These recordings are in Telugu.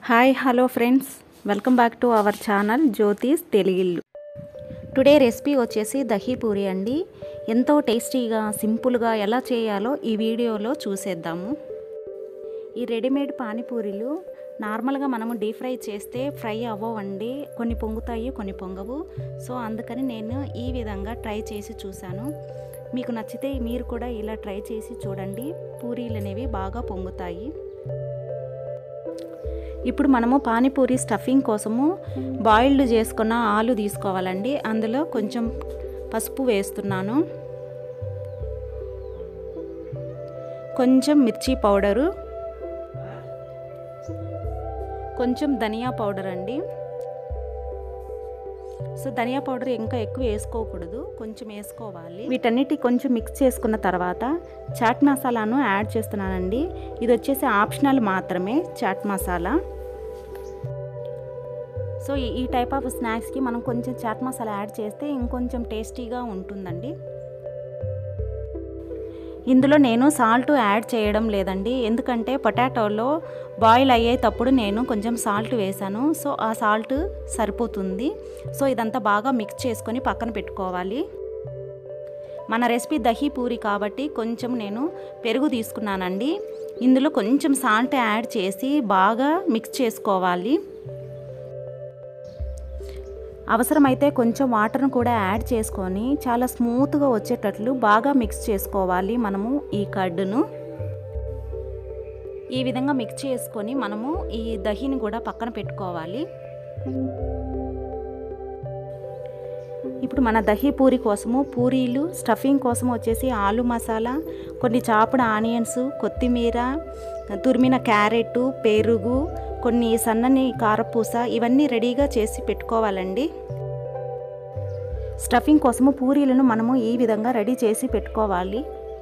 hi hello friends welcome back to our channel Jyothi's Teluguillu today recipe వచ్చేసి దహీ పూరి అండి ఎంతో టేస్టీగా సింపుల్గా ఎలా చేయాలో ఈ వీడియోలో చూసేద్దాము ఈ రెడీమేడ్ పానీపూరీలు నార్మల్గా మనము డీప్ ఫ్రై చేస్తే ఫ్రై అవ్వవండి కొన్ని పొంగుతాయి కొన్ని పొంగవు సో అందుకని నేను ఈ విధంగా ట్రై చేసి చూశాను మీకు నచ్చితే మీరు కూడా ఇలా ట్రై చేసి చూడండి పూరీలు అనేవి బాగా పొంగుతాయి ఇప్పుడు మనము పానీపూరి స్టఫింగ్ కోసము బాయిల్డ్ చేసుకున్న ఆలు తీసుకోవాలండి అందులో కొంచెం పసుపు వేస్తున్నాను కొంచెం మిర్చి పౌడరు కొంచెం ధనియా పౌడర్ అండి సో ధనియా పౌడర్ ఇంకా ఎక్కువ వేసుకోకూడదు కొంచెం వేసుకోవాలి వీటన్నిటి కొంచెం మిక్స్ చేసుకున్న తర్వాత చాట్ మసాలాను యాడ్ చేస్తున్నానండి ఇది వచ్చేసి ఆప్షనల్ మాత్రమే చాట్ మసాలా సో ఈ టైప్ ఆఫ్ స్నాక్స్కి మనం కొంచెం చాట్ మసాలా యాడ్ చేస్తే ఇంకొంచెం టేస్టీగా ఉంటుందండి ఇందులో నేను సాల్ట్ యాడ్ చేయడం లేదండి ఎందుకంటే పొటాటోలో బాయిల్ అయ్యేటప్పుడు నేను కొంచెం సాల్ట్ వేశాను సో ఆ సాల్ట్ సరిపోతుంది సో ఇదంతా బాగా మిక్స్ చేసుకొని పక్కన పెట్టుకోవాలి మన రెసిపీ దహీ పూరి కాబట్టి కొంచెం నేను పెరుగు తీసుకున్నానండి ఇందులో కొంచెం సాల్ట్ యాడ్ చేసి బాగా మిక్స్ చేసుకోవాలి అవసరమైతే కొంచెం వాటర్ను కూడా యాడ్ చేసుకొని చాలా స్మూత్గా వచ్చేటట్లు బాగా మిక్స్ చేసుకోవాలి మనము ఈ కడ్డును ఈ విధంగా మిక్స్ చేసుకొని మనము ఈ దహిని కూడా పక్కన పెట్టుకోవాలి ఇప్పుడు మన దహి పూరి కోసము పూరీలు స్టఫింగ్ కోసం వచ్చేసి ఆలు మసాలా కొన్ని చాపుడు ఆనియన్స్ కొత్తిమీర తురిమిన క్యారెట్ పెరుగు కొన్ని సన్నని కారపూస ఇవన్నీ రెడీగా చేసి పెట్టుకోవాలండి స్టఫింగ్ కోసము పూరీలను మనము ఈ విధంగా రెడీ చేసి పెట్టుకోవాలి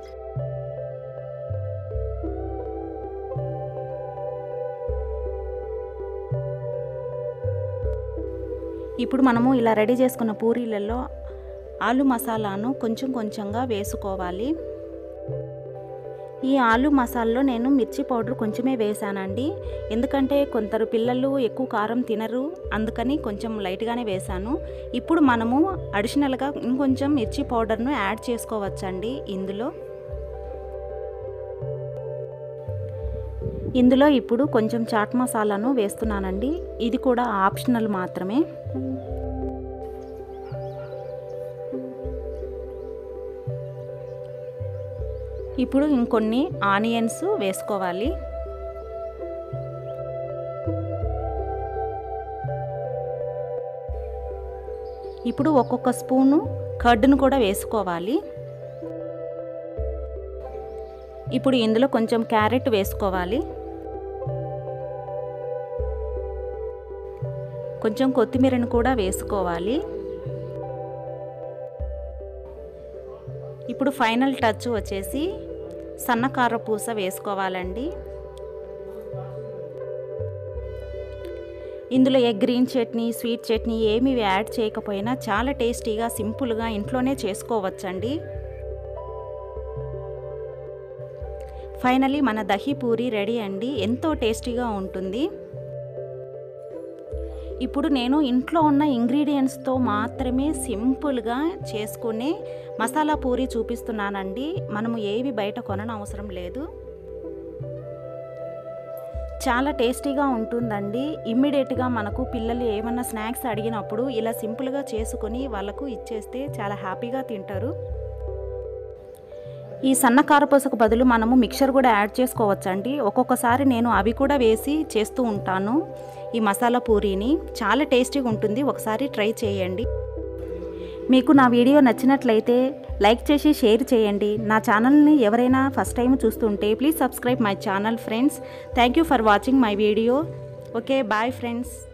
ఇప్పుడు మనము ఇలా రెడీ చేసుకున్న పూరీలలో ఆలు మసాలాను కొంచెం కొంచెంగా వేసుకోవాలి ఈ ఆలు మసాలలో నేను మిర్చి పౌడర్ కొంచెమే వేసానండి ఎందుకంటే కొందరు పిల్లలు ఎక్కువ కారం తినరు అందుకని కొంచెం లైట్గానే వేసాను ఇప్పుడు మనము అడిషనల్గా ఇంకొంచెం మిర్చి పౌడర్ను యాడ్ చేసుకోవచ్చండి ఇందులో ఇందులో ఇప్పుడు కొంచెం చాట్ మసాలాను వేస్తున్నానండి ఇది కూడా ఆప్షనల్ మాత్రమే ఇప్పుడు ఇంకొన్ని ఆనియన్స్ వేసుకోవాలి ఇప్పుడు ఒక్కొక్క స్పూను కర్డ్ను కూడా వేసుకోవాలి ఇప్పుడు ఇందులో కొంచెం క్యారెట్ వేసుకోవాలి కొంచెం కొత్తిమీరను కూడా వేసుకోవాలి ఇప్పుడు ఫైనల్ టచ్ వచ్చేసి సన్నకార పూస వేసుకోవాలండి ఇందులో ఏ గ్రీన్ చట్నీ స్వీట్ చట్నీ ఏమి యాడ్ చేయకపోయినా చాలా టేస్టీగా సింపుల్గా ఇంట్లోనే చేసుకోవచ్చండి ఫైనలీ మన దహీ పూరి రెడీ అండి ఎంతో టేస్టీగా ఉంటుంది ఇప్పుడు నేను ఇంట్లో ఉన్న ఇంగ్రీడియంట్స్తో మాత్రమే సింపుల్గా చేసుకునే మసాలా పూరి చూపిస్తున్నానండి మనము ఏవి బయట కొనని అవసరం లేదు చాలా టేస్టీగా ఉంటుందండి ఇమ్మీడియట్గా మనకు పిల్లలు ఏమన్నా స్నాక్స్ అడిగినప్పుడు ఇలా సింపుల్గా చేసుకొని వాళ్ళకు ఇచ్చేస్తే చాలా హ్యాపీగా తింటారు ఈ సన్న కారపూసకు బదులు మనము మిక్చర్ కూడా యాడ్ చేసుకోవచ్చండి ఒక్కొక్కసారి నేను అవి కూడా వేసి చేస్తూ ఉంటాను ఈ మసాలా పూరీని చాలా టేస్టీగా ఉంటుంది ఒకసారి ట్రై చేయండి మీకు నా వీడియో నచ్చినట్లయితే లైక్ చేసి షేర్ చేయండి నా ఛానల్ని ఎవరైనా ఫస్ట్ టైం చూస్తుంటే please subscribe my channel friends thank you for watching my video okay bye friends